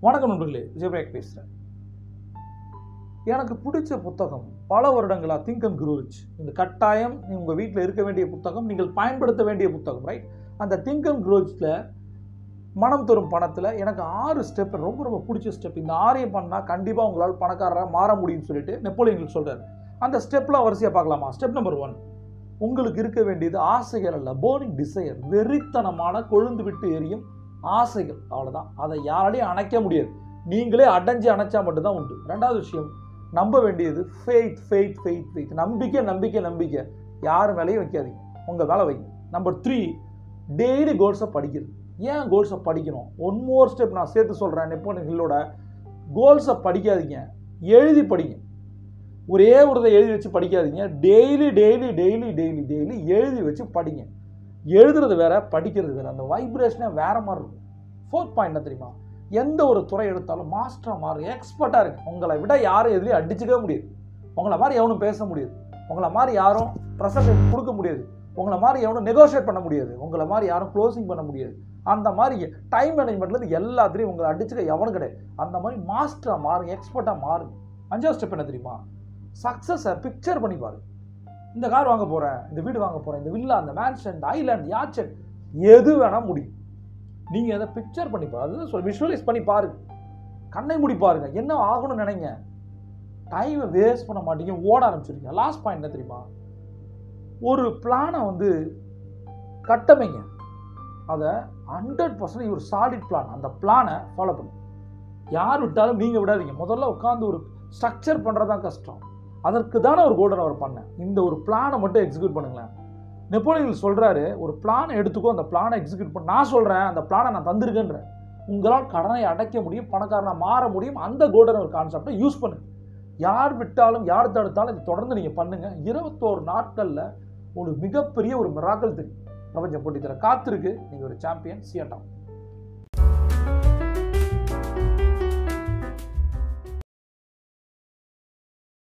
வணக்கம் நண்பர்களே விஜயபிரேக் பேசுகிறேன் எனக்கு பிடிச்ச புத்தகம் பல வருடங்களா திங்க் அண்ட் குரூரிச் இந்த கட்டாயம் உங்கள் வீட்டில் இருக்க வேண்டிய புத்தகம் நீங்கள் பயன்படுத்த வேண்டிய புத்தகம் ரைட் அந்த திங்க் அண்ட் குரூரிச்சில் மனம் தரும் பணத்தில் எனக்கு ஆறு ஸ்டெப் ரொம்ப ரொம்ப பிடிச்ச ஸ்டெப் இந்த ஆறையும் பண்ணால் கண்டிப்பாக உங்களால் பணக்காரராக மாற முடியும்னு சொல்லிட்டு நெப்போலியன் சொல்கிறார் அந்த ஸ்டெப்லாம் வரிசையாக பார்க்கலாமா ஸ்டெப் நம்பர் ஒன் உங்களுக்கு இருக்க வேண்டியது ஆசைகள் அல்ல போர்னிங் டிசையர் வெறித்தனமான கொழுந்து விட்டு எரியும் ஆசைகள் அவ்வளோதான் அதை யாராலையும் அணைக்க முடியாது நீங்களே அடைஞ்சு அணைச்சா மட்டும்தான் உண்டு ரெண்டாவது விஷயம் நம்ப வேண்டியது ஃபெய்த் ஃபெய்த் ஃபெய்த் ஃபெய்த் நம்பிக்கை நம்பிக்கை நம்பிக்கை யார் மேலேயும் வைக்காதீங்க உங்கள் மேலே வைங்க நம்பர் த்ரீ டெய்லி கோல்ஸை படிக்கிறது ஏன் கோல்ஸை படிக்கணும் ஒன் மோர் ஸ்டெப் நான் சேர்த்து சொல்கிறேன் நெப்போனியன் ஹில்லோட கோல்ஸை படிக்காதீங்க எழுதி படிங்க ஒரே ஒரு இதை எழுதி வச்சு படிக்காதீங்க daily daily daily daily daily எழுதி வச்சு படிங்க எழுதுறது வேற படிக்கிறது வேற அந்த வைப்ரேஷனே வேற மாதிரி இருக்கும் ஃபோர்த் பாயிண்ட் என்ன தெரியுமா எந்த ஒரு துறை எடுத்தாலும் மாஸ்டராக மாறு எக்ஸ்பர்ட்டாக இருக்கு உங்களை விட யாரும் எதுலேயும் அடிச்சுக்கவே முடியாது உங்களை மாதிரி எவனும் பேச முடியாது உங்களை மாதிரி யாரும் ப்ரெசன்டேஷன் கொடுக்க முடியாது உங்களை மாதிரி எவனும் நெகோஷியேட் பண்ண முடியாது உங்களை மாதிரி யாரும் க்ளோசிங் பண்ண முடியாது அந்த மாதிரி டைம் மேனேஜ்மெண்ட்லேருந்து எல்லாத்துலேயும் உங்களை அடிச்சுக்க எவனும் கிடையாது அந்த மாதிரி மாஸ்டராக மாறுங்க எக்ஸ்பர்ட்டாக மாறுங்க அஞ்சாவது ஸ்டெப் என்ன தெரியுமா சக்ஸஸை பிக்சர் பண்ணி பாருங்க இந்த கார் வாங்க போகிறேன் இந்த வீடு வாங்க போகிறேன் இந்த வில்லா அந்த மேன்ஷன் இந்த ஐலாண்ட் யாச்சன் எது வேணால் முடியும் நீங்கள் அதை பிக்சர் பண்ணி பாருங்க அதுதான் சொல் விஷுவலைஸ் பண்ணி பாருங்க கண்ணை மூடி பாருங்க என்ன ஆகணும்னு நினைங்க டைமை வேஸ்ட் பண்ண மாட்டீங்க ஓட ஆரம்பிச்சிருக்கீங்க லாஸ்ட் பாயிண்ட் என்ன தெரியுமா ஒரு பிளானை வந்து கட்டமைங்க அதை ஹண்ட்ரட் பர்சன்ட் ஒரு சாலிட் பிளான் அந்த பிளானை ஃபாலோ பண்ணுங்க யார் விட்டாலும் நீங்கள் விடாதீங்க முதல்ல உட்காந்து ஒரு ஸ்ட்ரக்சர் பண்ணுறது தான் கஷ்டம் அதற்கு தானே ஒரு கோல்டன் அவர் பண்ணேன் இந்த ஒரு பிளானை மட்டும் எக்ஸிக்யூட் பண்ணுங்களேன் நெப்போலியன் சொல்கிறாரு ஒரு பிளானை எடுத்துக்கோ அந்த பிளானை எக்ஸிக்யூட் பண்ண நான் சொல்கிறேன் அந்த பிளானை நான் தந்திருக்கேன்றேன் உங்களால் கடனை அடைக்க முடியும் பணக்காரனாக மாற முடியும் அந்த கோல்டன் ஒரு கான்செப்டை யூஸ் பண்ணுங்க யார் விட்டாலும் யார் தடுத்தாலும் இதை தொடர்ந்து நீங்கள் பண்ணுங்கள் இருபத்தோரு நாட்களில் ஒரு மிகப்பெரிய ஒரு மிராக்கல் தெரியும் பிரபஞ்சம் போட்டி தர காத்திருக்கு நீங்கள் ஒரு சாம்பியன் சியட்டாம்